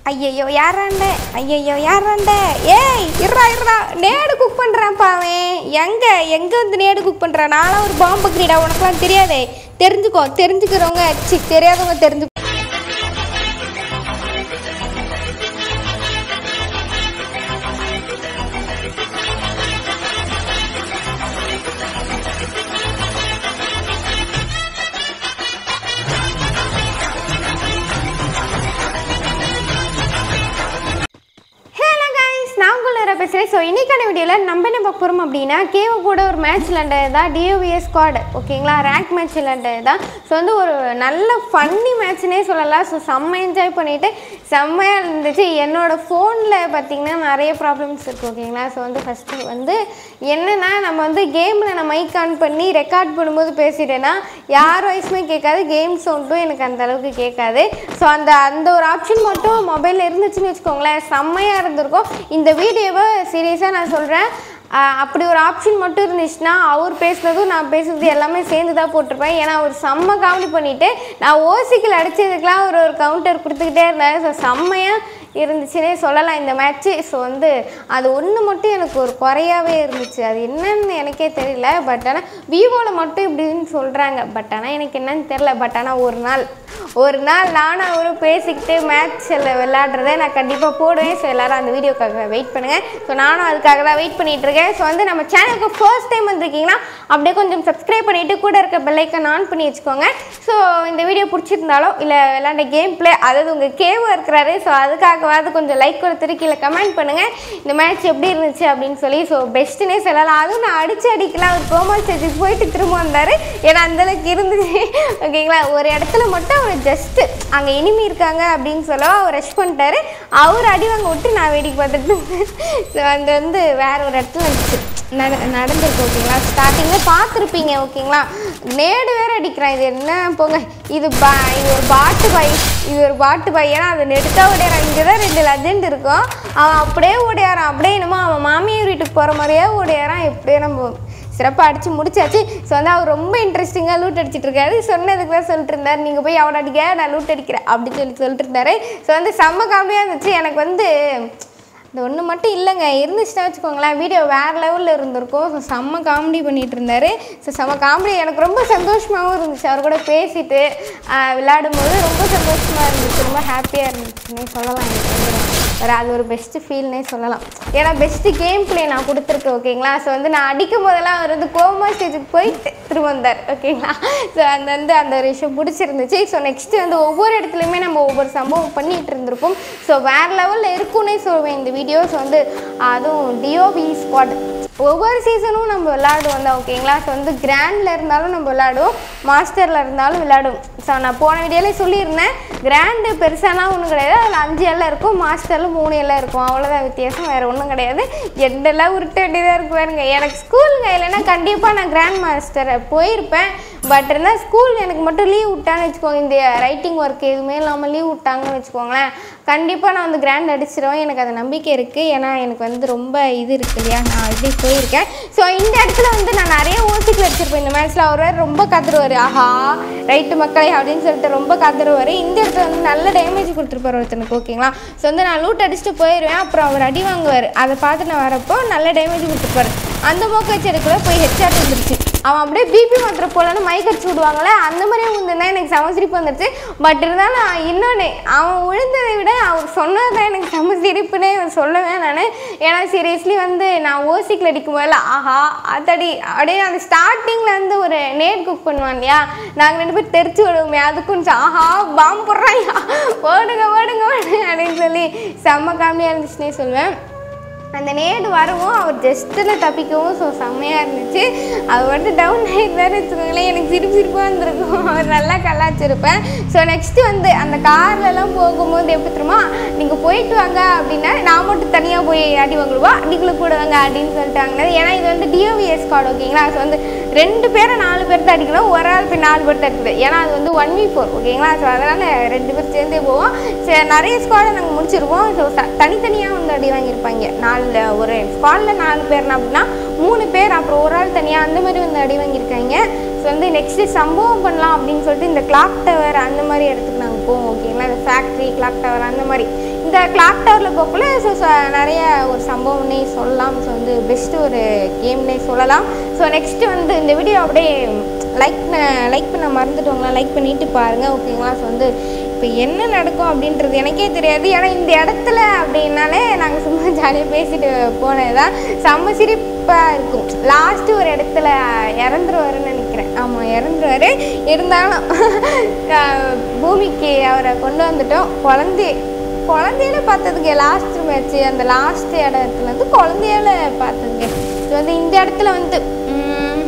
ஐயையோ யாராண்ட ஐயையோ யாராண்ட ஏய் இருடா இருடா நேடு குக் பண்ணுறான்ப்பா அவன் எங்கே எங்கே வந்து நேடு குக் பண்ணுறான் நானும் ஒரு பாம்பு கிரீடா உனக்குலாம் தெரியாதே தெரிஞ்சுக்கோ தெரிஞ்சுக்கிறவங்க சி தெரியாதவங்க தெரிஞ்சு ஹலோ கைஸ் நான் உங்களோட பேசுகிறேன் ஸோ இன்னைக்கான வீடியோவில் நம்ம என்ன பார்க்க போகிறோம் அப்படின்னா கேவ கூட ஒரு மேட்ச் விளாண்டது தான் டிஓவிஎஸ் ஸ்குவாட் ஓகேங்களா ரேங்க் மேட்ச் விளாண்டது தான் ஸோ வந்து ஒரு நல்ல ஃபன்னி மேட்ச்னே சொல்லலாம் ஸோ செம்ம என்ஜாய் பண்ணிவிட்டு செம்மையாக இருந்துச்சு என்னோடய ஃபோனில் பார்த்தீங்கன்னா நிறைய ப்ராப்ளம்ஸ் இருக்குது ஓகேங்களா ஸோ வந்து ஃபஸ்ட்டு வந்து என்னென்னா நம்ம வந்து கேமில் நான் மைக் ஆன் பண்ணி ரெக்கார்ட் பண்ணும்போது பேசிட்டேன்னா யார் வாய்ஸுமே கேட்காது கேம் சவுண்டும் எனக்கு அந்த அளவுக்கு கேட்காது ஸோ அந்த அந்த ஒரு ஆப்ஷன் மட்டும் மொபைலில் இருந்துச்சுன்னு வச்சுக்கோங்களேன் செம்மையாக இருந்திருக்கும் இந்த வீடியோவை சீரியஸாக நான் சொல்கிறேன் அப்படி ஒரு ஆப்ஷன் மட்டும் இருந்துச்சுன்னா அவர் பேசுனதும் நான் பேசுறது எல்லாமே சேர்ந்து தான் போட்டிருப்பேன் ஏன்னா அவர் செம்ம காமெடி பண்ணிவிட்டு நான் ஓசிக்கில் அடித்ததுக்கெலாம் ஒரு ஒரு கவுண்டர் கொடுத்துக்கிட்டே இருந்தார் ஸோ செம்மையாக இருந்துச்சுன்னே சொல்லலாம் இந்த மேட்ச்சு ஸோ வந்து அது ஒன்று மட்டும் எனக்கு ஒரு குறையாவே இருந்துச்சு அது என்னன்னு எனக்கே தெரியல பட் ஆனால் விவோவில் மட்டும் இப்படின்னு சொல்கிறாங்க பட் ஆனால் எனக்கு என்னன்னு தெரில பட் ஆனால் ஒரு நாள் ஒரு நாள் நானும் அவரும் பேசிக்கிட்டு மேட்ச்சில் விளையாடுறத நான் கண்டிப்பாக போடுவேன் ஸோ எல்லோரும் அந்த வீடியோக்காக வெயிட் பண்ணுங்கள் ஸோ நானும் அதுக்காக தான் வெயிட் பண்ணிகிட்டு இருக்கேன் ஸோ வந்து நம்ம சேனலுக்கு ஃபர்ஸ்ட் டைம் வந்திருக்கீங்கன்னா அப்படியே கொஞ்சம் சப்ஸ்கிரைப் பண்ணிவிட்டு கூட இருக்க பெல்லைக்கன் ஆன் பண்ணி வச்சுக்கோங்க ஸோ இந்த வீடியோ பிடிச்சிருந்தாலோ இல்லை விளாண்ட கேம் ப்ளே அதாவது உங்கள் கேவாக இருக்கிறாரு ஸோ அதுக்காகவாவது கொஞ்சம் லைக் கொடுத்துட்டு கீழே கமெண்ட் பண்ணுங்கள் இந்த மேட்ச் எப்படி இருந்துச்சு அப்படின்னு சொல்லி ஸோ பெஸ்ட்டுனே சொல்லலாம் அதுவும் நான் அடித்து அடிக்கலாம் அவர் கோமா ஸ்டேஜுக்கு போயிட்டு திரும்ப வந்தார் ஏன்னா அந்தளவுக்கு இருந்துச்சு ஓகேங்களா ஒரு இடத்துல மட்டும் அவர் ஜஸ்ட்டு அங்கே இனிமி இருக்காங்க அப்படின்னு சொல்ல அவர் ரஷ் பண்ணிட்டாரு அவர் அடி வாங்க விட்டு நான் வேடிக்கை பார்த்துட்டு ஸோ அந்த வந்து வேற ஒரு இடத்துல இருந்துச்சு நட நடந்திருக்கு ஓகேங்களா ஸ்டார்டிங்கில் பார்த்துருப்பீங்க ஓகேங்களா நேடு வேற அடிக்கிறான் இது என்ன போங்க இது பா இது ஒரு பாட்டு பாய் இது ஒரு பாட்டு பாய் ஏன்னா அது நெடுத்தா ஓடியாரான் இங்கே தான் ரெண்டு லெஜெண்ட் இருக்கும் அவன் அப்படியே ஓடியாரான் அப்படியே என்னமோ அவன் மாமியார் வீட்டுக்கு போகிற மாதிரியே ஓடியாரான் எப்படியே நம்ம சிறப்பாக அடித்து முடிச்சாச்சு ஸோ வந்து அவர் ரொம்ப இன்ட்ரெஸ்டிங்காக லூட் அடிச்சிட்டு இருக்காரு சொன்னதுக்கு தான் சொல்லிட்டு இருந்தார் நீங்கள் போய் அவனை அடிக்க நான் லூட் அடிக்கிறேன் அப்படின்னு சொல்லி சொல்லிட்டு இருந்தாரு ஸோ வந்து செம்ம காமெடியாக இருந்துச்சு எனக்கு வந்து இந்த ஒன்று மட்டும் இல்லைங்க இருந்துச்சுன்னா வச்சுக்கோங்களேன் வீடியோ வேறு லெவலில் இருந்திருக்கும் ஸோ செம்ம காமெடி பண்ணிகிட்டு இருந்தார் ஸோ செம்ம காமெடி எனக்கு ரொம்ப சந்தோஷமாகவும் இருந்துச்சு அவர் கூட பேசிட்டு ஆஹ், விளையாடும்போது ரொம்ப சந்தோஷமாக இருந்துச்சு ரொம்ப ஹாப்பியாக இருந்துச்சுன்னே சொல்லலாம் எனக்கு வந்து வேறு அது ஒரு பெஸ்ட்டு ஃபீல்னே சொல்லலாம் ஏன்னா பெஸ்ட்டு கேம் ப்ளே நான் கொடுத்துருக்கேன் ஓகேங்களா ஸோ வந்து நான் அடிக்கும் போதெல்லாம் அவர் வந்து கோமா ஸ்டேஜுக்கு போயிட்டு திரும்ப வந்தார் ஓகேங்களா ஸோ அந்த வந்து அந்த ஒரு விஷயம் பிடிச்சிருந்துச்சு ஸோ நெக்ஸ்ட்டு வந்து ஒவ்வொரு இடத்துலையுமே நம்ம ஒவ்வொரு சம்பவம் பண்ணிகிட்டு இருந்திருப்போம் ஸோ வேறு லெவலில் இருக்குன்னே சொல்வேன் இந்த வீடியோஸ் வந்து அதுவும் டிஓபி ஸ்குவாட் ஒவ்வொரு சீசனும் நம்ம விளாடுவோம் தான் ஓகேங்களா ஸோ வந்து கிராண்டில் இருந்தாலும் நம்ம விளாடுவோம் மாஸ்டரில் இருந்தாலும் விளாடுவோம் ஸோ நான் போன வீடியோலே சொல்லியிருந்தேன் கிராண்டு பெருசாலாம் ஒன்றும் கிடையாது அதில் அஞ்சு எல்லாம் இருக்கும் மாஸ்டரில் மூணு எல்லாம் இருக்கும் அவ்வளோதான் வித்தியாசம் வேறு ஒன்றும் கிடையாது எண்டெல்லாம் உருட்ட வேண்டியதாக இருக்கு பாருங்க எனக்கு ஸ்கூலுங்க இல்லைன்னா கண்டிப்பாக நான் கிராண்ட் மாஸ்டரை போயிருப்பேன் பட் இருந்தால் ஸ்கூல் எனக்கு மட்டும் லீவ் விட்டான்னு வச்சுக்கோங்க இந்த ரைட்டிங் ஒர்க் எதுவுமே இல்லாமல் லீவ் விட்டாங்கன்னு வச்சுக்கோங்களேன் கண்டிப்பாக நான் வந்து கிராண்ட் அடிச்சிடுவேன் எனக்கு அது நம்பிக்கை இருக்குது ஏன்னா எனக்கு வந்து ரொம்ப இது இருக்கு இல்லையா நான் ஆல்ரெடி போயிருக்கேன் ஸோ இந்த இடத்துல வந்து நான் நிறைய ஓசிக்கில் அடிச்சிருப்பேன் இந்த மேட்ச்சில் அவர் வேற ரொம்ப கத்துருவார் ஆஹா ரைட்டு மக்களே அப்படின்னு சொல்லிட்டு ரொம்ப கத்துருவார் இந்த இடத்துல வந்து நல்ல டேமேஜ் கொடுத்துருப்பார் ஒருத்தனுக்கு ஓகேங்களா ஸோ வந்து நான் லூட் அடிச்சுட்டு போயிடுவேன் அப்புறம் அவர் அடி வாங்குவார் அதை பார்த்து நான் வரப்போ நல்ல டேமேஜ் கொடுத்துருப்பாரு அந்த மோக்க வச்சதுக்குள்ள போய் ஹெச்ஆர் வந்துருச்சு அவன் அப்படியே பிபி மாத்திரை போலன்னு மைக் அடிச்சு விடுவாங்களே அந்த மாதிரியே உந்துனா எனக்கு செம சிரிப்பு வந்துருச்சு பட் இருந்தாலும் நான் இன்னொன்று அவன் விழுந்ததை விட அவர் சொன்னது தான் எனக்கு செம சிரிப்புனே சொல்லுவேன் நான் ஏன்னா சீரியஸ்லி வந்து நான் ஓசிக்கில் அடிக்கும் போதில் ஆஹா அதடி அப்படியே அந்த ஸ்டார்டிங்கில் வந்து ஒரு நேட் குக் பண்ணுவான் இல்லையா நாங்கள் ரெண்டு பேரும் தெரிச்சு விடுவோமே அதுக்கும் ச- ஆஹா பாம்பு போடுறாயா ஓடுங்க ஓடுங்க ஓடுங்க அப்படின்னு சொல்லி செம்ம காமெடியாக இருந்துச்சுன்னே சொல்லுவேன் அந்த நேடு வரவும் அவர் ஜஸ்ட்டில் தப்பிக்கவும் ஸோ செம்மையாக இருந்துச்சு அவர் வந்து டவுன் ஆகிருந்தாரு வச்சுக்கோங்களேன் எனக்கு சிரிப்பு சிரிப்பாக இருந்திருக்கும் அவர் நல்லா கலாச்சிருப்பேன் ஸோ நெக்ஸ்ட்டு வந்து அந்த கார்லலாம் போகும்போது எப்படி தெரியுமா நீங்கள் போயிட்டு வாங்க அப்படின்னா நான் மட்டும் தனியாக போய் அடி வாங்கிடுவா அடிக்குள்ள கூட வாங்க அப்படின்னு சொல்லிட்டாங்க ஏன்னா இது வந்து டிஓவிஎஸ் கார்டு ஓகேங்களா ஸோ வந்து ரெண்டு பேரை நாலு பேர் தான் அடிக்கணும் ஒரு ஆள் போய் நாலு பேர் தான் அடிக்குது ஏன்னா அது வந்து ஒன் வி ஃபோர் ஓகேங்களா ஸோ அதனால் ரெண்டு பேர் சேர்ந்தே போவோம் சரி நிறைய ஸ்குவாடை நாங்கள் முடிச்சிருவோம் ஸோ தனித்தனியாக வந்து அடி வாங்கியிருப்பாங்க நாலு ஒரு ஸ்குவாடில் நாலு பேர்னா அப்படின்னா மூணு பேர் அப்புறம் ஒரு ஆள் தனியாக அந்த மாதிரி வந்து அடி வாங்கியிருக்காங்க ஸோ வந்து நெக்ஸ்ட்டு சம்பவம் பண்ணலாம் அப்படின்னு சொல்லிட்டு இந்த கிளாக் டவர் அந்த மாதிரி இடத்துக்கு நாங்கள் போவோம் ஓகேங்களா இந்த ஃபேக்ட்ரி கிளாக் டவர் அந்த மாதிரி இந்த இந்த கிளாக் டவரில் போக்குள்ள ஸோ நிறைய ஒரு சம்பவம்னே சொல்லலாம் ஸோ வந்து பெஸ்ட்டு ஒரு கேம்னே சொல்லலாம் ஸோ நெக்ஸ்ட்டு வந்து இந்த வீடியோ அப்படியே லைக் லைக் பண்ண மறந்துட்டோங்களா லைக் பண்ணிட்டு பாருங்கள் ஓகேங்களா ஸோ வந்து இப்போ என்ன நடக்கும் அப்படின்றது எனக்கே தெரியாது ஏன்னா இந்த இடத்துல அப்படின்னாலே நாங்கள் சும்மா ஜாலியாக பேசிட்டு போனது தான் செம்ம சிரிப்பாக இருக்கும் லாஸ்ட்டு ஒரு இடத்துல இறந்துருவாருன்னு நினைக்கிறேன் ஆமாம் இறந்துருவாரு இருந்தாலும் அஹ், பூமிக்கு அவரை கொண்டு வந்துட்டோம் குழந்தை குழந்தையில பார்த்ததுங்க லாஸ்ட் மேட்ச்சு அந்த லாஸ்ட் இடத்துல வந்து குழந்தையால பார்த்ததுங்க இது வந்து இந்த இடத்துல வந்து உம்,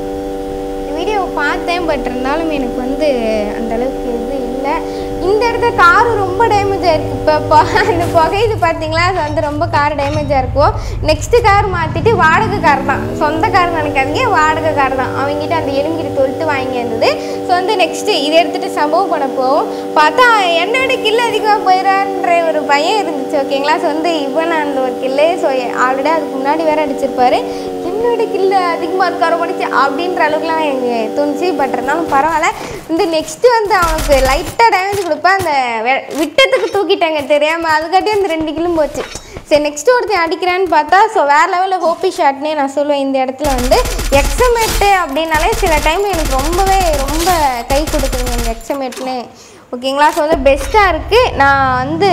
வீடியோ பார்த்தேன் பட் இருந்தாலும் எனக்கு வந்து அந்த அளவுக்கு இது இல்லை இந்த இடத்துல காரு ரொம்ப டேமேஜ் ஆயிருக்கு இப்போ இப்போ அந்த புகையுது பார்த்தீங்களா அது வந்து ரொம்ப கார் டேமேஜாக இருக்கும் நெக்ஸ்ட்டு கார் மாற்றிட்டு வாடகை கார் தான் சொந்த கார் நினைக்காதீங்க வாடகை கார் தான் அவங்ககிட்ட அந்த எலுங்கிரி தொல்ட்டு வாங்கி இருந்தது ஸோ வந்து நெக்ஸ்ட்டு இதை எடுத்துகிட்டு சம்பவம் பண்ண போவோம் பார்த்தா என்னோட கில்லு அதிகமாக போயிடாருன்ற ஒரு பயம் இருந்துச்சு ஓகேங்களா ஸோ வந்து இவன் அந்த ஒரு கில்லு ஸோ ஆல்ரெடி அதுக்கு முன்னாடி வேற அடிச்சிருப்பாரு என்னோட கில்ல அதிகமாக இருக்காரோ படிச்சு அப்படின்ற அளவுக்குலாம் எனக்கு தோணுச்சு பட் இருந்தாலும் பரவாயில்ல இந்த நெக்ஸ்ட்டு வந்து அவனுக்கு லைட்டாக டேமேஜ் கொடுப்பேன் அந்த வெ- விட்டத்துக்கு தூக்கிட்டாங்க தெரியாமல் அதுக்காட்டி அந்த ரெண்டு கிலும் போச்சு சரி நெக்ஸ்ட் ஒருத்தன் அடிக்கிறான்னு பார்த்தா ஸோ வேறு லெவலில் ஹோப்பி ஷாட்னே நான் சொல்லுவேன் இந்த இடத்துல வந்து எக்ஸமேட்டு அப்படின்னாலே சில டைம் எனக்கு ரொம்பவே ரொம்ப கை கொடுக்குதுங்க இந்த எக்ஸமேட்னு ஓகேங்களா ஸோ வந்து பெஸ்ட்டாக இருக்குது நான் வந்து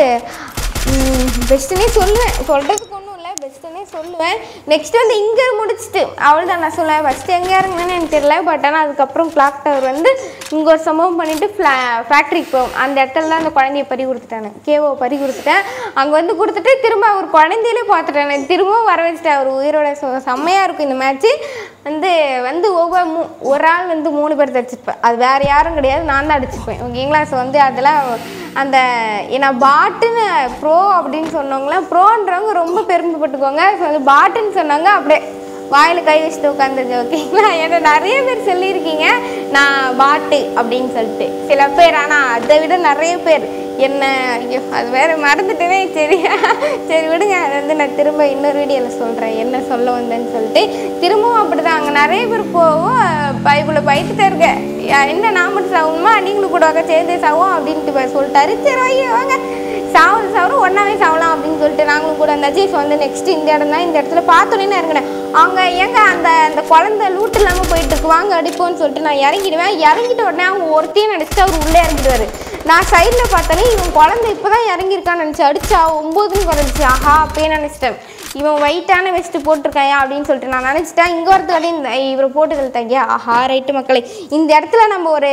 பெஸ்ட்டுன்னே சொல்லுவேன் சொல்கிறதுக்கு ஒன்றும் இல்லை பெஸ்ட்டுன்னே சொல்லுவேன் நெக்ஸ்ட் வந்து இங்கே முடிச்சுட்டு அவள் தான் நான் சொல்லுவேன் ஃபஸ்ட்டு எங்கே இறங்குனேன்னு எனக்கு தெரியல பட் ஆனால் அதுக்கப்புறம் கிளாக் டவர் வந்து இங்கே ஒரு சம்பவம் பண்ணிவிட்டு ஃப்ளா ஃபேக்ட்ரிக்கு போவோம் அந்த இடத்துல தான் அந்த குழந்தைய பறி கொடுத்துட்டானு கேவோ பறி கொடுத்துட்டேன் அங்கே வந்து கொடுத்துட்டு திரும்ப ஒரு குழந்தையிலே பார்த்துட்டானே திரும்பவும் வர வச்சுட்டேன் அவர் உயிரோட ஸோ செம்மையாக இருக்கும் இந்த மேட்ச்சு வந்து வந்து ஒவ்வொரு மூ ஒரு ஆள் வந்து மூணு பேர் அடிச்சிருப்பேன் அது வேறு யாரும் கிடையாது நான் தான் அடிச்சுப்பேன் ஓகேங்களா ஸோ வந்து அதெல்லாம் அந்த நான் பாட்டுன்னு ப்ரோ அப்படின்னு சொன்னவங்களாம் ப்ரோன்றவங்க ரொம்ப பெருமைப்பட்டுக்கோங்க ஸோ அது பாட்டுன்னு சொன்னாங்க அப்படியே வாயில் கை வச்சுட்டு உட்காந்துருங்க ஓகேங்களா ஏன்னா நிறைய பேர் சொல்லியிருக்கீங்க நான் பாட்டு அப்படின்னு சொல்லிட்டு சில பேர் ஆனால் அதை விட நிறைய பேர் என்ன ஐயோ அது வேற மறந்துட்டேனே சரி சரி விடுங்க அது வந்து நான் திரும்ப இன்னொரு வீடியோவில் சொல்கிறேன் என்ன சொல்ல வந்தேன்னு சொல்லிட்டு திரும்பவும் அப்படி தான் அங்கே நிறைய பேர் போவோம் பைபிளை பயிட்டுட்டே இருக்க யா- என்ன நான் மட்டும் சாவுமா நீங்களும் கூட வாங்க சேர்ந்தே சாவோம் அப்படின்ட்டு போய் சொல்லிட்டாரு சரி ஐயோ வாங்க சாவது சாவரும் ஒன்றாவே சாவலாம் அப்படின்னு சொல்லிட்டு நாங்களும் கூட வந்தாச்சு ஸோ வந்து நெக்ஸ்ட் இந்த இடம் தான் இந்த இடத்துல பார்த்தோன்னே நான் இறங்கினேன் அவங்க ஏங்க அந்த அந்த குழந்தை லூட் இல்லாமல் போயிட்டு இருக்கு வாங்க அடிப்போம்னு சொல்லிட்டு நான் இறங்கிடுவேன் இறங்கிட்ட உடனே அவங்க ஒருத்தையும் நினச்சிட்டு அவர் உள்ளே இறங்கிடுவாரு நான் சைடில் பார்த்தோன்னே இவன் குழந்தை இப்போ தான் இறங்கியிருக்கான்னு நினச்சி அடிச்சா ஒம்போதுன்னு குறைஞ்சி ஆஹா அப்பயே நினச்சிட்டேன் இவன் ஒயிட்டான வெஸ்ட்டு போட்டிருக்காயா அப்படின்னு சொல்லிட்டு நான் நினச்சிட்டேன் இங்கே வரதுக்காட்டி இந்த இவரை போட்டு கழுத்தாங்க ஆஹா ரைட்டு மக்களே இந்த இடத்துல நம்ம ஒரு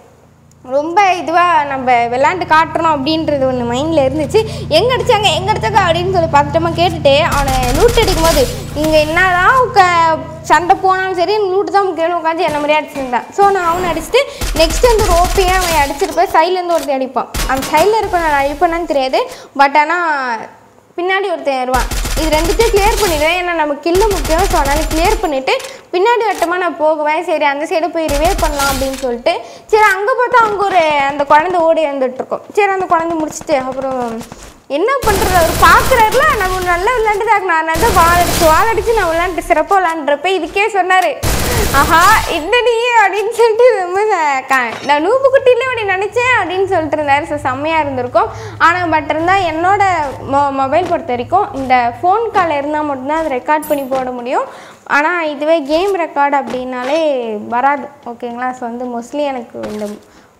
ரொம்ப இதுவாக நம்ம விளாண்டு காட்டுறோம் அப்படின்றது ஒன்று மைண்டில் இருந்துச்சு எங்கே அடிச்சாங்க எங்கே அடிச்சாங்க அப்படின்னு சொல்லி பார்த்துட்டோமா கேட்டுட்டு அவனை லூட் அடிக்கும் போது இங்கே என்னதான் க சண்டை போனாலும் சரி லூட்டு தான் முக்கியம் உட்காந்து என்ன மாதிரியே அடிச்சிருந்தான் ஸோ நான் அவனை அடிச்சுட்டு நெக்ஸ்ட் வந்து ரோப்பையே அவன் அடிச்சிருப்பேன் சைட்லேருந்து ஒருத்தன் அடிப்பான் அந்த சைடில் இருக்க நான் அடிப்பேனான்னு தெரியாது பட் ஆனால் பின்னாடி ஒருத்தன் வருவான் இது ரெண்டுத்தையும் கிளியர் பண்ணிடுவேன் ஏன்னா நமக்கு கில்லு முக்கியம் ஸோ அதனால் கிளியர் பண்ணிவிட்டு பின்னாடி வட்டமாக நான் போகுவேன் சரி அந்த சைடு போய் ரிவே பண்ணலாம் அப்படின்னு சொல்லிட்டு சரி அங்கே பார்த்தா அங்கே ஒரு அந்த குழந்தை ஓடி வந்துட்டு இருக்கோம் சரி அந்த குழந்தை முடிச்சுட்டு அப்புறம் என்ன பண்ணுறது அவர் பார்க்குறாருல நம்ம நல்லா விளையாண்டுதான் நான் வந்து வால் அடிச்சு வால் அடிச்சு நான் விளையாண்டு சிறப்பாக விளையாண்டுறப்ப இதுக்கே சொன்னார் ஆஹா என்னடி அப்படின்னு சொல்லிட்டு ரொம்ப ச- க- நான் நூப்பு குட்டியிலே அப்படி நினச்சேன் அப்படின்னு சொல்லிட்டு இருந்தாரு ஸோ செம்மையாக இருந்திருக்கும் ஆனால் பட் இருந்தால் என்னோட மொ மொபைல் பொறுத்த வரைக்கும் இந்த ஃபோன் கால் இருந்தால் மட்டும்தான் அதை ரெக்கார்ட் பண்ணி போட முடியும் ஆனால் இதுவே கேம் ரெக்கார்டு அப்படின்னாலே வராது ஓகேங்களா ஸோ வந்து மோஸ்ட்லி எனக்கு இந்த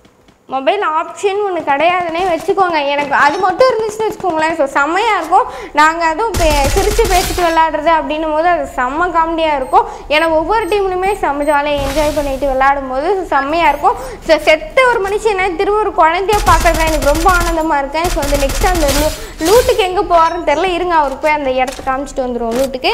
மொபைல் ஆப்ஷன் ஒன்று கிடையாதுன்னே வச்சுக்கோங்க எனக்கு அது மட்டும் இருந்துச்சுன்னு வச்சுக்கோங்களேன் ஸோ செம்மையாக இருக்கும் நாங்கள் அதுவும் பே சிரித்து பேசிட்டு விளாடுறது அப்படின்னும் போது அது செம்ம காமெடியாக இருக்கும் ஏன்னா ஒவ்வொரு டீம்லையுமே செம்ம ஜாலியாக என்ஜாய் பண்ணிட்டு விளையாடும் போது செம்மையாக இருக்கும் ஸோ செத்த ஒரு மனுஷனை திரும்ப ஒரு குழந்தைய பார்க்கறது எனக்கு ரொம்ப ஆனந்தமாக இருக்கேன் ஸோ வந்து நெக்ஸ்ட் அந்த லூ லூட்டுக்கு எங்கே போகிறேன்னு தெரில இருங்க அவருக்கு போய் அந்த இடத்த காமிச்சிட்டு வந்துடுவோம் லூட்டுக்கு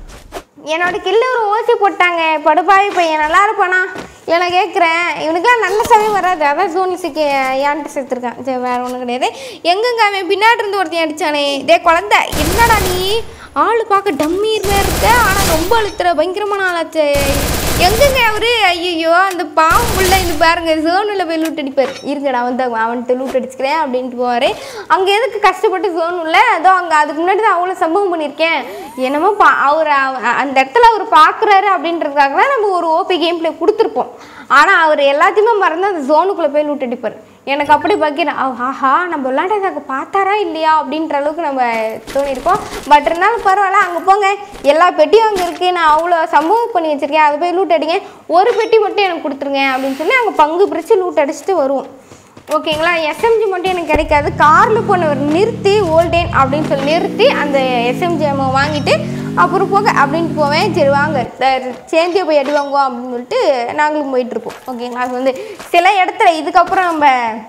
என்னோட கில்ல ஒரு ஓசி போட்டாங்க படுபாவி பையன் நல்லா இருப்பானா இல்லை கேட்குறேன் இவனுக்குலாம் நல்ல சமயம் வராது அதான் ஜோனி சிக்கி ஏன்ட்டு செத்துருக்கான் சரி வேறு ஒன்றும் கிடையாது எங்கெங்க அவன் பின்னாடி இருந்து ஒருத்தன் அடிச்சானே டே குழந்த என்னடா நீ ஆள் பார்க்க டம்மீர் மாதிரி இருக்க ஆனால் ரொம்ப அழுத்துற பயங்கரமான ஆளாச்சு எங்கங்க அவரு ஐயோ அந்த பாவம் புள்ள இது பாருங்க ஜோனில் போய் லூட் அடிப்பார் இருங்கடா வந்து அவன்கிட்ட லூட் அடிச்சுக்கிறேன் அப்படின்ட்டு போவார் அங்கே எதுக்கு கஷ்டப்பட்டு ஜோன் உள்ள அதோ அங்கே அதுக்கு முன்னாடி தான் அவ்வளோ சம்பவம் பண்ணியிருக்கேன் என்னமோ பா அவர் அவ- அந்த இடத்துல அவர் பார்க்குறாரு அப்படின்றதுக்காக தான் நம்ம ஒரு ஓபி கேம் பிளே கொடுத்துருப்போம் ஆனால் அவர் எல்லாத்தையுமே மறந்து அந்த ஜோனுக்குள்ளே போய் லூட் அடிப்பார் எனக்கு அப்படி பக்கீர் ஆஹா நம்ம விளாண்டதாக பார்த்தாரா இல்லையா அப்படின்ற அளவுக்கு நம்ம தோணியிருக்கோம் பட் இருந்தாலும் பரவாயில்ல அங்கே போங்க எல்லா பெட்டியும் அங்கே இருக்குது நான் அவ்வளோ சம்பவம் பண்ணி வச்சுருக்கேன் அதை போய் லூட் அடிங்க ஒரு பெட்டி மட்டும் எனக்கு கொடுத்துருங்க அப்படின்னு சொல்லி அங்கே பங்கு பிரித்து லூட் அடிச்சுட்டு வருவோம் ஓகேங்களா எஸ்எம்ஜி மட்டும் எனக்கு கிடைக்காது காரில் போனவர் நிறுத்தி ஓல்டேன் அப்படின்னு சொல்லி நிறுத்தி அந்த எஸ்எம்ஜி வாங்கிட்டு அப்புறம் போக அப்படின்ட்டு போவேன் சரி வாங்க சேர்ந்தே போய் அடி வாங்குவோம் அப்படின்னு சொல்லிட்டு நாங்களும் போயிட்டுருப்போம் ஓகேங்களா அது வந்து சில இடத்துல இதுக்கப்புறம் நம்ம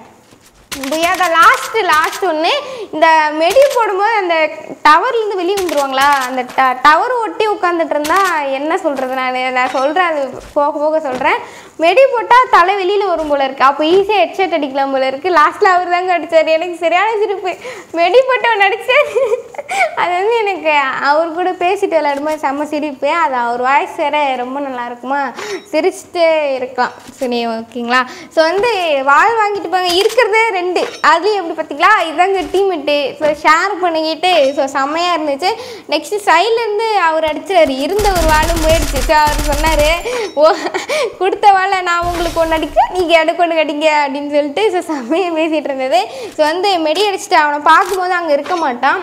முடியாத லாஸ்ட்டு லாஸ்ட் ஒன்று இந்த மெடி போடும்போது அந்த டவர்லேருந்து வெளியே வந்துருவாங்களா அந்த ட டவர் ஒட்டி உட்காந்துட்டு இருந்தா என்ன சொல்கிறது நான் நான் சொல்கிறேன் அது போக போக சொல்கிறேன் மெடி போட்டால் தலை வெளியில் வரும் போல இருக்குது அப்போ ஈஸியாக ஹெட்ஷெட் அடிக்கலாம் போல இருக்குது லாஸ்ட்டில் அவர் தாங்க அடித்தார் எனக்கு சரியான சிரிப்பு மெடி போட்டவன் அடித்தார் அது வந்து எனக்கு அவர் கூட பேசிட்டு விளையாடும்போது செம்ம சிரிப்பு அது அவர் வாய்ஸ் வேற ரொம்ப நல்லா இருக்குமா சிரிச்சுட்டே இருக்கலாம் சரி ஓகேங்களா ஸோ வந்து வாழ் வாங்கிட்டு போங்க இருக்கிறதே ரெண்டு அதுலேயும் எப்படி பார்த்தீங்களா இதாங்க டீமெட்டு ஸோ ஷேர் பண்ணிக்கிட்டு ஸோ செம்மையாக இருந்துச்சு நெக்ஸ்ட் சைட்லேருந்து அவர் அடிச்சார் இருந்த ஒரு வாழும் போயிடுச்சு ஸோ அவர் சொன்னார் ஓ கொடுத்த வாழை நான் உங்களுக்கு ஒன்று அடிக்கிறேன் நீங்கள் எனக்கு ஒன்று கடிங்க அப்படின்னு சொல்லிட்டு ஸோ செம்மையாக பேசிகிட்டு இருந்தது ஸோ வந்து மெடி அடிச்சுட்டு அவனை பார்க்கும்போது அங்கே இருக்க மாட்டான்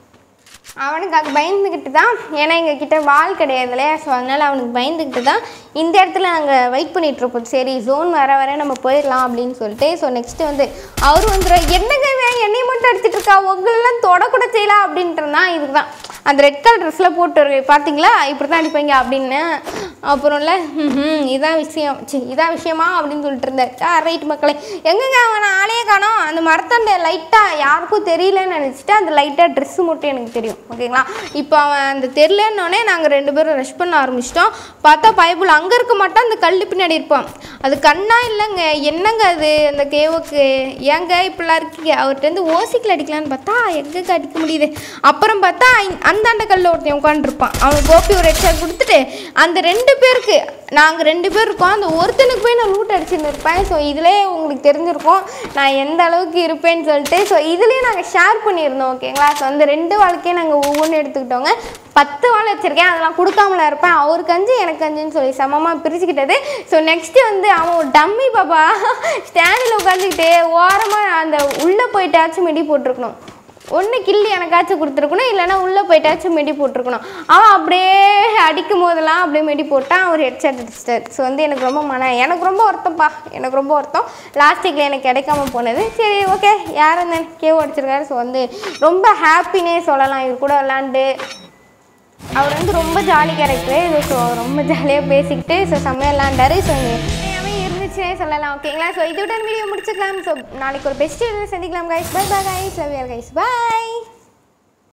அவனுக்கு அது பயந்துக்கிட்டு தான் ஏன்னா எங்கள் கிட்ட வால் கிடையாது இல்லையா ஸோ அதனால் அவனுக்கு பயந்துக்கிட்டு தான் இந்த இடத்துல நாங்கள் வெயிட் பண்ணிகிட்ருப்போம் சரி ஜோன் வர வர நம்ம போயிடலாம் அப்படின்னு சொல்லிட்டு ஸோ நெக்ஸ்ட்டு வந்து அவர் வந்துடும் என்னங்க இவன் என்னைய மட்டும் அடிச்சிட்டு இருக்கா உங்களெல்லாம் தொடக்கூட செய்யலாம் அப்படின்றனா இதுக்கு தான் அந்த ரெட் கலர் ட்ரெஸ்ஸில் போட்டு வரு- பார்த்தீங்களா இப்படி தான் அடிப்பீங்க அப்படின்னு அப்புறம்ல ம் இதான் விஷயம் சி இதான் விஷயமா அப்படின்னு சொல்லிட்டு இருந்தேன் ஆ ரைட் மக்களே எங்கங்க அவனை ஆளையே காணோம் அந்த மரத்தாண்ட லைட்டாக யாருக்கும் தெரியலன்னு நினச்சிட்டு அந்த லைட்டாக ட்ரெஸ்ஸு மட்டும் எனக்கு தெரியும் ஓகேங்களா இப்போ அவன் அந்த தெரிலன்னொடனே நாங்கள் ரெண்டு பேரும் ரஷ் பண்ண ஆரம்பிச்சிட்டோம் பார்த்தா பைபிள் அங்கே இருக்க மாட்டான் அந்த கல் பின்னாடி இருப்பான் அது கண்ணா இல்லைங்க என்னங்க அது அந்த கேவுக்கு ஏங்க இப்படிலாம் இருக்கீங்க அவர்கிட்ட ஓசிக்கில் அடிக்கலான்னு பார்த்தா எங்கங்க அடிக்க முடியுது அப்புறம் பார்த்தா இ- அந்தாண்ட கல்ல ஒருத்தன் உட்காந்துருப்பான் அவன் கோபி ஒரு ஹெட்ஷாட் கொடுத்துட்டு அந்த ரெண்டு பேருக்கு நாங்கள் ரெண்டு பேர் இருக்கோம் அந்த ஒருத்தனுக்கு போய் நான் லூட் அடிச்சுன்னு இருப்பேன் ஸோ இதிலே உங்களுக்கு தெரிஞ்சிருக்கும் நான் எந்த அளவுக்கு இருப்பேன்னு சொல்லிட்டு ஸோ இதுலேயே நாங்கள் ஷேர் பண்ணியிருந்தோம் ஓகேங்களா ஸோ அந்த ரெண்டு வாழ்க்கையும் நாங்கள் ஒவ்வொன்றும் எடுத்துக்கிட்டோங்க பத்து வாழ் வச்சுருக்கேன் அதெல்லாம் கொடுக்காமல இருப்பேன் அவருக்கு அஞ்சு எனக்கு அஞ்சுன்னு சொல்லி சமமாக பிரிச்சுக்கிட்டது ஸோ நெக்ஸ்ட்டு வந்து அவன் ஒரு டம்மி பாப்பா ஸ்டாண்டில் உட்காந்துக்கிட்டு ஓரமாக அந்த உள்ளே போயிட்டாச்சும் மிடி போட்டிருக்கணும் ஒன்று கிள்ளி எனக்காச்சும் கொடுத்துருக்கணும் இல்லைன்னா உள்ளே போயிட்டாச்சும் மெடி போட்டிருக்கணும் அவன் அப்படியே அடிக்கும் போதெல்லாம் அப்படியே மெடி போட்டான் அவர் ஹெட்செட் அடிச்சிட்டார் ஸோ வந்து எனக்கு ரொம்ப மன எனக்கு ரொம்ப வருத்தம்ப்பா எனக்கு ரொம்ப வருத்தம் லாஸ்டிக்கில் எனக்கு கிடைக்காம போனது சரி ஓகே யார் அந்த கேவ் அடிச்சிருக்காரு ஸோ வந்து ரொம்ப ஹாப்பினே சொல்லலாம் இவர் கூட விளாண்டு அவர் வந்து ரொம்ப ஜாலி கேரக்டரு ஸோ ரொம்ப ஜாலியாக பேசிக்கிட்டு ஸோ செம்மையாக விளாண்டாரு ஸோ எல்லாமே இருந்துச்சுன்னே சொல்லலாம் ஓகேங்களா ஸோ இதோட வீடியோ முடிச்சுக்கலாம் ஸோ நாளைக்கு ஒரு பெஸ்ட் சந்திக்கலாம் guys bye bye guys love you guys by